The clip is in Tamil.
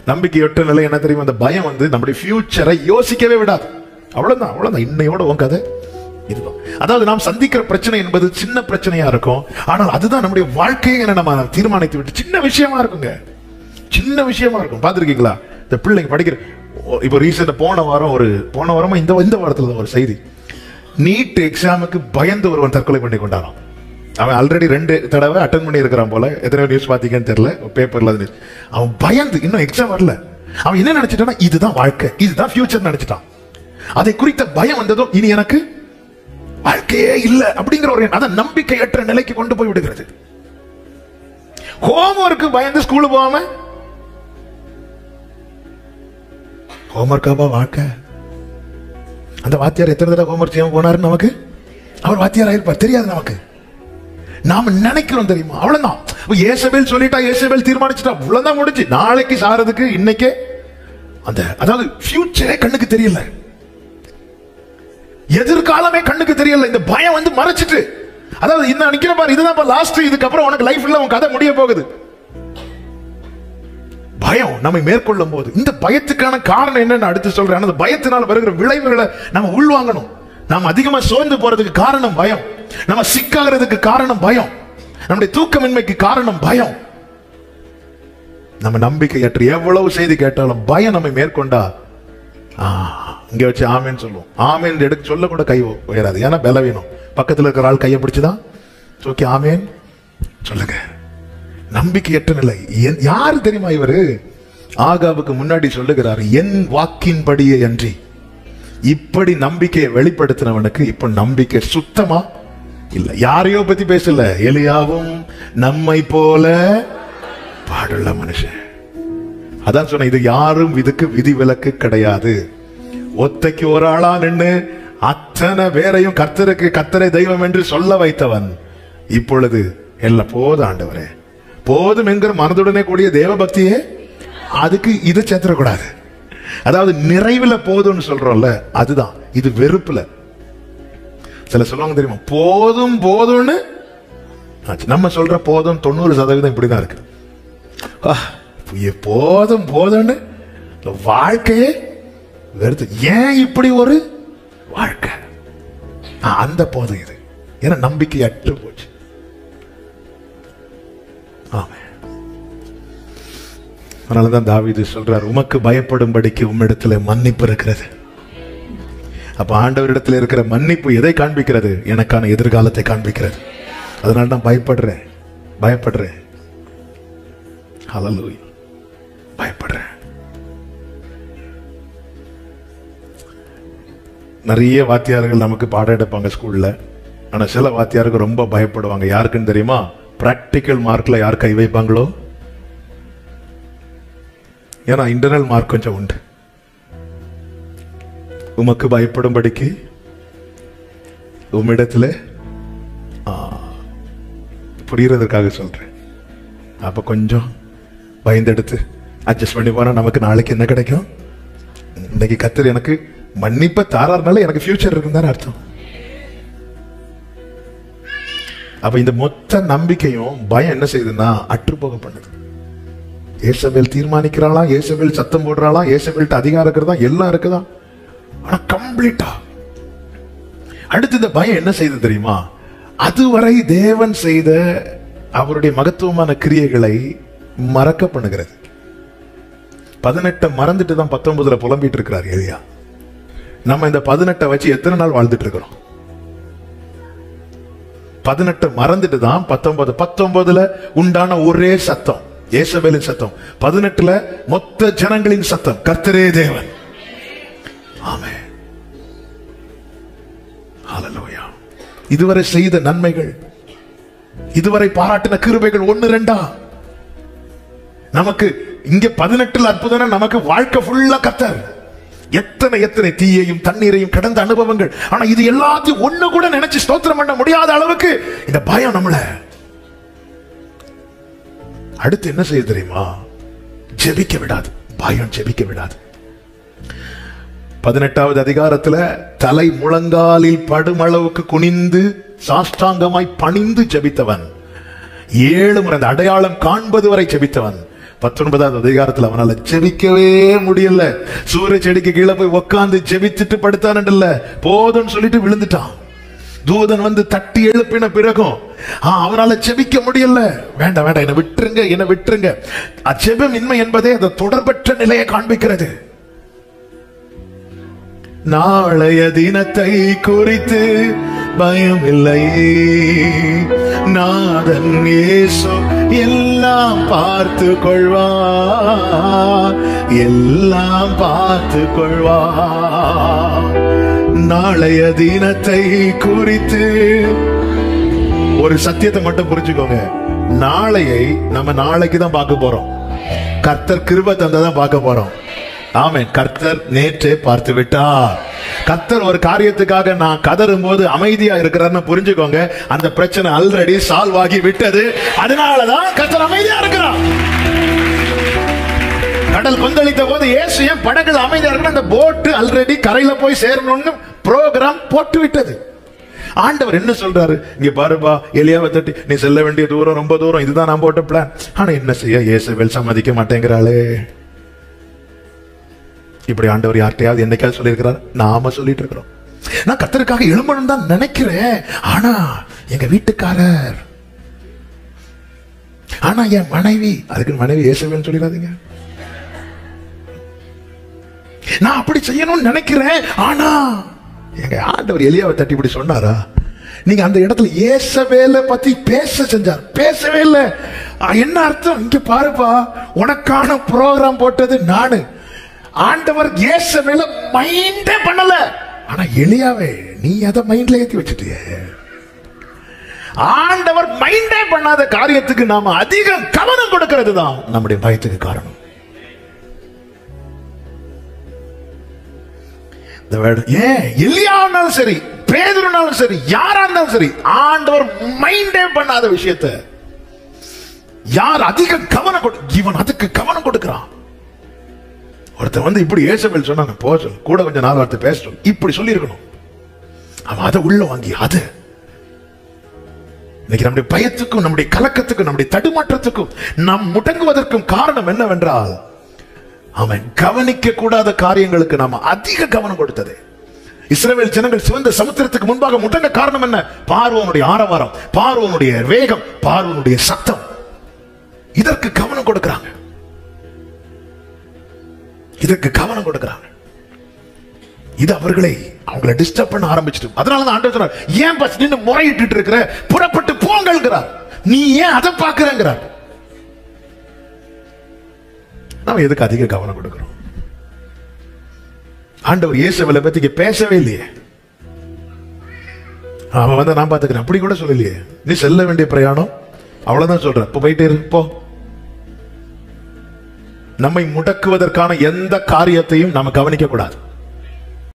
நம்பிக்கையற்ற நிலை என்ன தெரியுமா அந்த பயம் வந்து நம்முடைய ஃபியூச்சரை யோசிக்கவே விடாது அவ்வளவுதான் அவ்வளவுதான் இன்னையோட உன் கதை இதுதான் அதாவது நாம் சந்திக்கிற பிரச்சனை என்பது சின்ன பிரச்சனையா இருக்கும் ஆனால் அதுதான் நம்முடைய வாழ்க்கையை என்ன நம்ம தீர்மானித்து விட்டு சின்ன விஷயமா இருக்குங்க சின்ன விஷயமா இருக்கும் பார்த்திருக்கீங்களா இந்த பிள்ளைங்க படிக்கிற ஓ, இப்போ ரீசெண்டா போன வாரம் ஒரு போன வாரமா இந்த இந்த வாரத்துல தான் ஒரு செய்தி நீட் எக்ஸாமுக்கு பயந்து ஒருவன் தற்கொலை பண்ணி கொண்டாராம் அவன் ஆல்ரெடி ரெண்டு தடவை அட்டன் பண்ணி இருக்கிறான் போல எத்தனை நியூஸ் பாத்தீங்கன்னு தெரியல பேப்பர்ல அது news. அவன் பயந்து இன்னும் எக்ஸாம் வரல அவன் என்ன நினைச்சிட்டான்னா இதுதான் வாழ்க்கை இதுதான் ஃபியூச்சர் நினைச்சிட்டான் அதை குறித்த பயம் வந்ததும் இனி எனக்கு வாழ்க்கையே இல்ல அப்படிங்கிற ஒரு அத நம்பிக்கையற்ற நிலைக்கு கொண்டு போய் விடுகிறது ஹோம்ஒர்க்கு பயந்து ஸ்கூலுக்கு போகாம ஹோம்ஒர்க்காபா வாழ்க்கை அந்த வாத்தியார் எத்தனை தடவை ஹோம்ஒர்க் செய்யாம போனாருன்னு நமக்கு அவர் வாத்தியார் ஆயிருப்பார் தெரியாது நமக்கு நாம நினைக்கிறோம் தெரியுமா அவ்வளவுதான் இப்ப ஏசபேல் சொல்லிட்டா ஏசபேல் தீர்மானிச்சுட்டா அவ்வளவுதான் முடிஞ்சு நாளைக்கு சாரதுக்கு இன்னைக்கே அந்த அதாவது ஃபியூச்சரே கண்ணுக்கு தெரியல எதிர்காலமே கண்ணுக்கு தெரியல இந்த பயம் வந்து மறைச்சிட்டு அதாவது இந்த நிக்கிற பாரு இதுதான் லாஸ்ட் இதுக்கப்புறம் உனக்கு லைஃப் இல்ல உன் கதை முடிய போகுது பயம் நம்மை மேற்கொள்ளும் போது இந்த பயத்துக்கான காரணம் என்னன்னு அடுத்து சொல்றேன் அந்த பயத்தினால் வருகிற விளைவுகளை நம்ம உள்வாங்கணும் நாம் அதிகமா சோர்ந்து போறதுக்கு காரணம் பயம் நம்ம சிக்காகிறதுக்கு காரணம் பயம் நம்முடைய தூக்கமின்மைக்கு காரணம் பயம் நம்ம நம்பிக்கையற்ற எவ்வளவு செய்தி கேட்டாலும் பயம் நம்மை மேற்கொண்டா ஆ, இங்க வச்சு ஆமேன்னு சொல்லுவோம் ஆமேன் எடுக்க சொல்ல கூட கை உயராது ஏன்னா பலவீனம் பக்கத்துல இருக்கிற ஆள் கையை பிடிச்சுதான் ஓகே ஆமேன் சொல்லுங்க நம்பிக்கையற்ற நிலை என்- யாரு தெரியுமா இவரு ஆகாவுக்கு முன்னாடி சொல்லுகிறார் என் வாக்கின்படியே அன்றி இப்படி நம்பிக்கையை வெளிப்படுத்தினவனுக்கு இப்ப நம்பிக்கை சுத்தமா இல்ல யாரையோ பத்தி பேசல எலியாவும் நம்மை போல பாடுள்ள மனுஷன் அதான் சொன்னேன் இது யாரும் இதுக்கு விதிவிலக்கு கிடையாது ஒத்தைக்கு ஒரு ஆளா நின்னு அத்தனை பேரையும் கர்த்தருக்கு கர்த்தரை தெய்வம் என்று சொல்ல வைத்தவன் இப்பொழுது எல்லாம் போதும் ஆண்டவரே போதும் என்கிற மனதுடனே கூடிய தேவ பக்தியே அதுக்கு இது சேர்த்துடக்கூடாது அதாவது நிறைவுல போதும்னு சொல்றோம்ல அதுதான் இது வெறுப்புல சில சொல்லுவாங்க தெரியுமா போதும் போதும்னு ஆச்சு. நம்ம சொல்ற போதும் தொண்ணூறு சதவீதம் இப்படிதான் இருக்கு ஆ, இது போதும் போதும்னு இந்த வாழ்க்கையே வெறுத்து ஏன் இப்படி ஒரு வாழ்க்கை ஆ, அந்த போதும் இது ஏன்னா நம்பிக்கை அற்று போச்சு ஆமென். அதனாலதான் தாவீது சொல்றார் உமக்கு பயப்படும்படிக்கு உம்மிடத்துல மன்னிப்பு இருக்கிறது அப்ப ஆண்டவரிடத்துல இருக்கிற மன்னிப்பு எதை காண்பிக்கிறது எனக்கான எதிர்காலத்தை காண்பிக்கிறது அதனால நான் பயப்படுறேன் பயப்படுறேன் ஹalleluya பயப்படுறேன் நிறைய வாத்தியார்கள் நமக்கு பாடம் எடுப்பாங்க ஸ்கூல்ல ஆனா சில வாத்தியாருக்கு ரொம்ப பயப்படுவாங்க யாருக்குன்னு தெரியுமா பிராக்டிக்கல் மார்க்ல யார் கை வைப்பாங்களோ ஏன்னா இன்டர்னல் மார்க் கொஞ்சம் உண்டு உமக்கு பயப்படும்படிக்கு உம்மிடத்துல ஆ, புரியறதுக்காக சொல்றேன் அப்ப கொஞ்சம் பயந்தெடுத்து அட்ஜஸ்ட் பண்ணி போனா நமக்கு நாளைக்கு என்ன கிடைக்கும் இன்னைக்கு கத்தர் எனக்கு மன்னிப்ப தாராருனால எனக்கு ஃபியூச்சர் இருக்குன்னு தானே அர்த்தம் அப்ப இந்த மொத்த நம்பிக்கையும் பயம் என்ன செய்யுதுன்னா அற்றுப்போக பண்ணுது ஏசபேல் தீர்மானிக்கிறாளா ஏசபேல் சத்தம் போடுறாளா ஏசபேல்ட்ட அதிகாரம் இருக்கிறதா எல்லாம் இருக்குதா ஆனா கம்ப்ளீட்டா அடுத்து இந்த பயம் என்ன செய்யுது தெரியுமா அதுவரை தேவன் செய்த அவருடைய மகத்துவமான கிரியைகளை மறக்க பண்ணுகிறது பதினெட்டை மறந்துட்டு தான் பத்தொன்பதுல புலம்பிட்டு இருக்கிறார் எலியா நம்ம இந்த பதினெட்டை வச்சு எத்தனை நாள் வாழ்ந்துட்டு இருக்கிறோம் பதினெட்டு மறந்துட்டு தான் பத்தொன்பது பத்தொன்பதுல உண்டான ஒரே சத்தம் ஏசபேலின் சத்தம் பதினெட்டுல மொத்த ஜனங்களின் சத்தம் கர்த்தரே தேவன் ஆமே ஹalleluya இதுவரை செய்த நன்மைகள் இதுவரை பாராட்டின கிருபைகள் ஒன்னு ரெண்டா நமக்கு இங்க பதினெட்டுல அற்புதம் நமக்கு வாழ்க்கை ஃபுல்லா கத்தர் எத்தனை எத்தனை தீயையும் தண்ணீரையும் கடந்த அனுபவங்கள் ஆனா இது எல்லாத்தையும் ஒண்ணு கூட நினைச்சு ஸ்தோத்திரம் பண்ண முடியாத அளவுக்கு இந்த பயம் நம்மள அடுத்து என்ன செய்ய தெரியுமா ஜெபிக்க விடாது பயம் ஜெபிக்க விடாது பதினெட்டாவது அதிகாரத்துல தலை முழங்காலில் படுமளவுக்கு குனிந்து சாஷ்டாங்கமாய் பணிந்து ஜெபித்தவன் ஏழு முறை அந்த அடையாளம் காண்பது வரை ஜெபித்தவன் பத்தொன்பதாவது அதிகாரத்துல அவனால ஜெபிக்கவே முடியல சூரிய செடிக்கு கீழே போய் உக்காந்து ஜெபிச்சுட்டு படுத்தானல்ல போதும்னு சொல்லிட்டு விழுந்துட்டான் தூதன் வந்து தட்டி எழுப்பின பிறகும் ஆ, அவனால ஜெபிக்க முடியல வேண்டாம் வேண்டாம் என்னை விட்டுருங்க என்னை விட்டுருங்க அச்செபம் இன்மை என்பதே அந்த தொடர்பற்ற நிலையை காண்பிக்கிறது நாளைய தினத்தை குறித்து பயம் இல்லை நாதன் இயேசு எல்லாம் பார்த்து கொள்வா எல்லாம் பார்த்து கொள்வா நாளைய தினத்தை குறித்து ஒரு சத்தியத்தை மட்டும் புரிஞ்சுக்கோங்க நாளையை நம்ம நாளைக்கு தான் பார்க்க போறோம் கர்த்தர் கிருப தந்ததான் பார்க்க போறோம் ஆமென் கர்த்தர் நேற்றே பார்த்து விட்டார் கர்த்தர் ஒரு காரியத்துக்காக நான் கதறும் போது அமைதியா இருக்கிறார்னு புரிஞ்சுக்கோங்க அந்த பிரச்சனை ஆல்ரெடி சால்வ் ஆகி விட்டது அதனாலதான் கர்த்தர் அமைதியா இருக்கிறார் கடல் கொந்தளித்த போது இயேசு ஏன் படகுல அமைதியா இருக்கணும் அந்த போட்டு ஆல்ரெடி கரையில போய் சேரணும்னு ப்ரோக்ராம் போட்டு விட்டது ஆண்டவர் என்ன சொல்றாரு இங்க பாருப்பா எலியாவை தட்டி நீ செல்ல வேண்டிய தூரம் ரொம்ப தூரம் இதுதான் நான் போட்ட பிளான் ஆனா என்ன செய்ய இயேசுவேல் சம்மதிக்க மாட்டேங்கிறாளே இப்படி ஆண்டவர் யார்கிட்டயாவது என்னைக்காவது சொல்லியிருக்கிறார் நாம சொல்லிட்டு இருக்கிறோம் நான் கத்தருக்காக எழும்பணும் தான் நினைக்கிறேன் ஆனா எங்க வீட்டுக்காரர் ஆனா என் மனைவி அதுக்கு மனைவி இயேசுவேன்னு சொல்லிடாதீங்க நான் அப்படி செய்யணும்னு நினைக்கிறேன் ஆனா எங்க ஆண்டவர் எலியாவை தட்டி இப்படி சொன்னாரா நீங்க அந்த இடத்துல இயேசவேல பத்தி பேச செஞ்சார் பேசவே இல்லை ஆ, என்ன அர்த்தம் இங்க பாருப்பா உனக்கான ப்ரோக்ராம் போட்டது நானு ஆண்டவர் இயேசவேல மைண்டே பண்ணல ஆனா எலியாவே நீ அதை மைண்ட்ல ஏத்தி வச்சுட்டிய ஆண்டவர் மைண்டே பண்ணாத காரியத்துக்கு நாம அதிக கவனம் கொடுக்கிறது தான் நம்முடைய பயத்துக்கு காரணம் இந்த வேர்டு ஏன் எலியானாலும் சரி பேதுருனாலும் சரி யாரா இருந்தாலும் சரி ஆண்டவர் மைண்டே பண்ணாத விஷயத்த யார் அதிக கவனம் கொடு இவன் அதுக்கு கவனம் கொடுக்கிறான் ஒருத்தன் வந்து இப்படி ஏசபேல் சொன்னாங்க போ சொல்லு கூட கொஞ்சம் நாலு வார்த்தை பேச சொல்லு இப்படி சொல்லியிருக்கணும் அவன் அதை உள்ள வாங்கி அது இன்னைக்கு நம்முடைய பயத்துக்கும் நம்முடைய கலக்கத்துக்கும் நம்முடைய தடுமாற்றத்துக்கும் நாம் முடங்குவதற்கும் காரணம் என்னவென்றால் அவன் கவனிக்க கூடாத காரியங்களுக்கு நாம அதிக கவனம் கொடுத்தது இஸ்ரவேல் ஜனங்கள் சிவந்த சமுத்திரத்துக்கு முன்பாக முடங்க காரணம் என்ன பார்வோனுடைய ஆரவாரம் பார்வோனுடைய வேகம் பார்வோனுடைய சத்தம் இதற்கு கவனம் கொடுக்கிறாங்க இதற்கு கவனம் கொடுக்கிறாங்க இது அவர்களை அவங்களை டிஸ்டர்ப் பண்ண ஆரம்பிச்சிட்டு அதனால தான் ஆண்டவர் சொன்னார் ஏன் பஸ் நின்னு முறையிட்டு இருக்கிற புறப்பட்டு போங்கள்ங்கிறார் நீ ஏன் அதை பார்க்கிறங்கிறார் நாம எதுக்கு அதிக கவனம் கொடுக்கிறோம் ஆண்டவர் இயேசுவில பத்தி இங்க பேசவே இல்லையே அவன் வந்து நான் பாத்துக்கிறேன் அப்படி கூட சொல்லலையே நீ செல்ல வேண்டிய பிரயாணம் அவ்வளவுதான் சொல்ற இப்ப போயிட்டே இரு போ நம்மை முடக்குவதற்கான எந்த காரியத்தையும் நாம கவனிக்க கூடாது